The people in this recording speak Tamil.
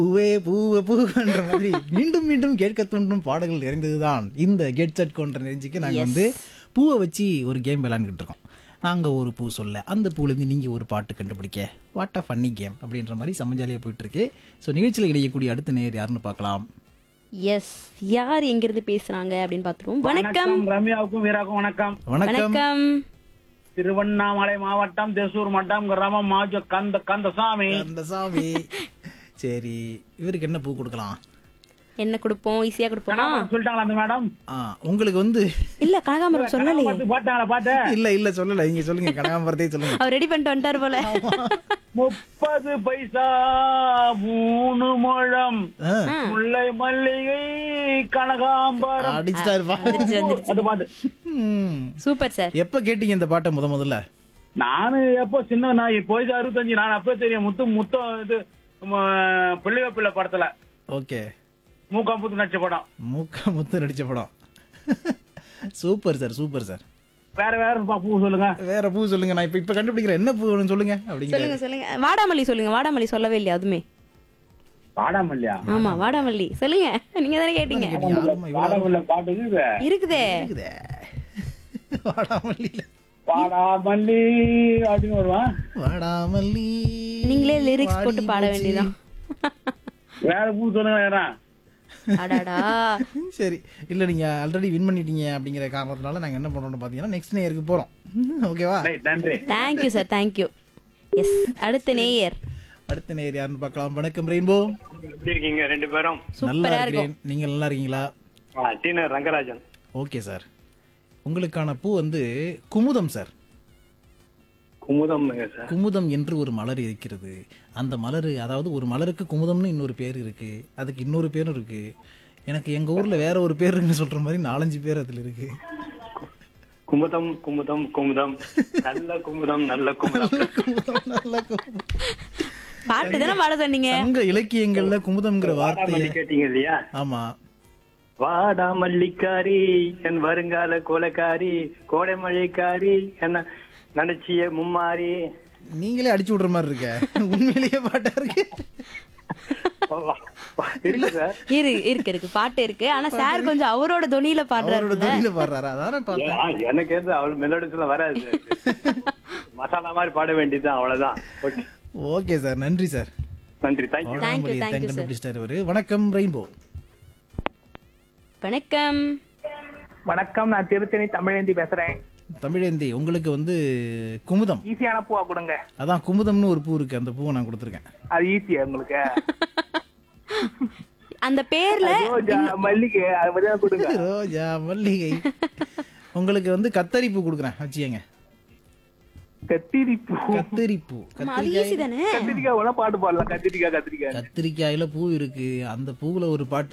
பூவே பூவே பூன்ற மாதிரி மீண்டும் மீண்டும் கேட்க தோன்றும் பாடல்கள் நிறைந்ததுதான் இந்த கெட் செட் கொண்ட நெஞ்சுக்கு நாங்க வந்து பூவை வச்சு ஒரு கேம் விளையாண்டுக்கிட்டு இருக்கோம் நாங்க ஒரு பூ சொல்ல அந்த பூலேருந்து நீங்க ஒரு பாட்டு கண்டுபிடிக்க வாட் அ ஃபன்னி கேம் அப்படின்ற மாதிரி சமஜாலியா போயிட்டு இருக்கு ஸோ நிகழ்ச்சியில் இடையக்கூடிய அடுத்த நேர் யாருன்னு பார்க்கலாம் எஸ் யார் எங்கிருந்து பேசுறாங்க அப்படின்னு பார்த்துருவோம் வணக்கம் ரம்யாவுக்கும் வீராவுக்கும் வணக்கம் வணக்கம் வணக்கம் திருவண்ணாமலை மாவட்டம் தேசூர் மட்டம் கிராமம் மாஜ கந்த கந்தசாமி அந்த சாமி சரி இவருக்கு என்ன பூ கொடுக்கலாம் என்ன கொடுப்போம் ஈஸியா கொடுப்போமா சொல்லிட்டாங்களா அந்த மேடம் ஆ உங்களுக்கு வந்து இல்ல கனகாமரம் சொல்லலையே பார்த்து பாட்டாங்களா பாட்டு இல்ல இல்ல சொல்லல நீங்க சொல்லுங்க கனகாம்பரத்தை சொல்லுங்க அவர் ரெடி பண்ணிட்டு வந்துட்டாரு போல முப்பது பைசா மூணு முழம் ஆ, முல்லை மல்லிகை கனகாம்பரம் அடிச்சுட்டா இருப்பா வந்துருச்சு, வந்துருச்சு. அது பாட்டு ம். சூப்பர் சார் எப்ப கேட்டீங்க இந்த பாட்டை முத முதல்ல நானு எப்போ சின்ன நான் இப்போ வயசு அறுபத்தஞ்சு நான் அப்பவே தெரியும் முத்து முத்தம் இது பிள்ளைய பிள்ளை படத்துல ஓகே மூக்காம்புத்து நடிச்ச படம் மூக்க முத்து நடிச்ச படம் சூப்பர் சார் சூப்பர் சார் வேற வேற பா- பூ சொல்லுங்க வேற பூ சொல்லுங்க நான் இப்ப இப்ப கண்டுபிடிக்கிறேன் என்ன பூ வேணும்னு சொல்லுங்க அப்படிங்கிற சொல்லுங்க சொல்லுங்க வாடாமல்லி சொல்லுங்க வாடாமல்லி சொல்லவே இல்லையா அதுமே பாடாமல்லையா ஆமா வாடாமல்லி சொல்லுங்க நீங்க தானே கேட்டீங்க யாரும்மா இவ்வளவு பாடாமல்ல பாட்டு இது இருக்குதே இருக்குதே வாடாமல்லியில பாடாமல்லி அப்படின்னு வருவான் வாடாமல்லி நீங்களே லிரிக்ஸ் வாடி போட்டு பாட போச்சு. வேண்டியதான் வேற பூ சொல்லுங்க வேற அடாடா சரி இல்ல நீங்க ஆல்ரெடி வின் பண்ணிட்டீங்க அப்படிங்கிற காரணத்தினால நாங்க என்ன பண்றோம்னு பாத்தீங்கன்னா நெக்ஸ்ட் நேயருக்கு போறோம் ஓகேவா ரைட் நன்றி தேங்க்யூ சார் தேங்க்யூ எஸ் அடுத்த நேயர் அடுத்த நேயர் யாருன்னு பார்க்கலாம் வணக்கம் ரெயின்போ எப்படி இருக்கீங்க ரெண்டு பேரும் நல்லா சூப்பரா இருக்கிறேன் நீங்க நல்லா இருக்கீங்களா டீனர் ரங்கராஜன் ஓகே சார் உங்களுக்கான பூ வந்து குமுதம் சார் குமுதம் சார் குமுதம் என்று ஒரு மலர் இருக்கிறது அந்த மலர் அதாவது ஒரு மலருக்கு குமுதம்னு இன்னொரு பேர் இருக்கு அதுக்கு இன்னொரு பேரும் இருக்கு எனக்கு எங்க ஊர்ல வேற ஒரு பேர் இருக்குன்னு சொல்ற மாதிரி நாலஞ்சு பேர் அதுல இருக்கு குமுதம் குமுதம் குமுதம் நல்ல குமுதம் நல்ல குமுதம் குமுதம், நல்ல குமுதம். பாட்டு தானே பாட சொன்னீங்க சங்க இலக்கியங்கள்ல குமுதம்ங்கிற வார்த்தைய மல்லி கேட்டீங்க இல்லையா ஆமா வாடா மல்லிக்காரி என் வருங்கால கோலக்காரி கோடை மழைக்காரி என்ன நினைச்சிய மும்மாரி நீங்களே அடிச்சு விடுற மாதிரி இருக்க உண்மையிலேயே பாட்டா இருக்கு இருக்கு சார் இரு இருக்கு இருக்கு பாட்டு இருக்கு ஆனா சார் கொஞ்சம் அவரோட தொனியில அவரோட பாடுறாரு தொழில பாடுறாரு அதானே பார்த்தேன் ஆ, எனக்கு எது அவள் மெலோடிஸ் எல்லாம் வராது மசாலா மாதிரி பாட வேண்டியதுதான் அவ்வளவுதான் ஓகே ஓகே சார் நன்றி சார் நன்றி thank you Thank you, thank you, sir. கண்டுபிடிச்சிட்டாரு அவரு வணக்கம் ரெயின்போ வணக்கம் வணக்கம் நான் திருத்தணி தமிழேந்தி பேசுறேன் தமிழேந்தி உங்களுக்கு வந்து குமுதம் ஈஸியான பூவா கொடுங்க அதான் குமுதம்னு ஒரு பூ இருக்கு அந்த பூவை நான் கொடுத்துருக்கேன் அது ஈஸியா உங்களுக்கு அந்த பேர்ல ரோஜா மல்லிகை அது மாதிரி தான் கொடுங்க ரோஜா மல்லிகை உங்களுக்கு வந்து கத்தரி பூ கொடுக்குறேன் வச்சுக்கங்க கத்திரி பூ கத்தரி பூ ஆமா, அது ஈஸி தானே கத்திரிக்காய் வேணா பாட்டு பாடலாம் கத்திரிக்காய் கத்திரிக்காய் கத்திரிக்காயில பூ இருக்கு அந்த பூவுல ஒரு பாட்டு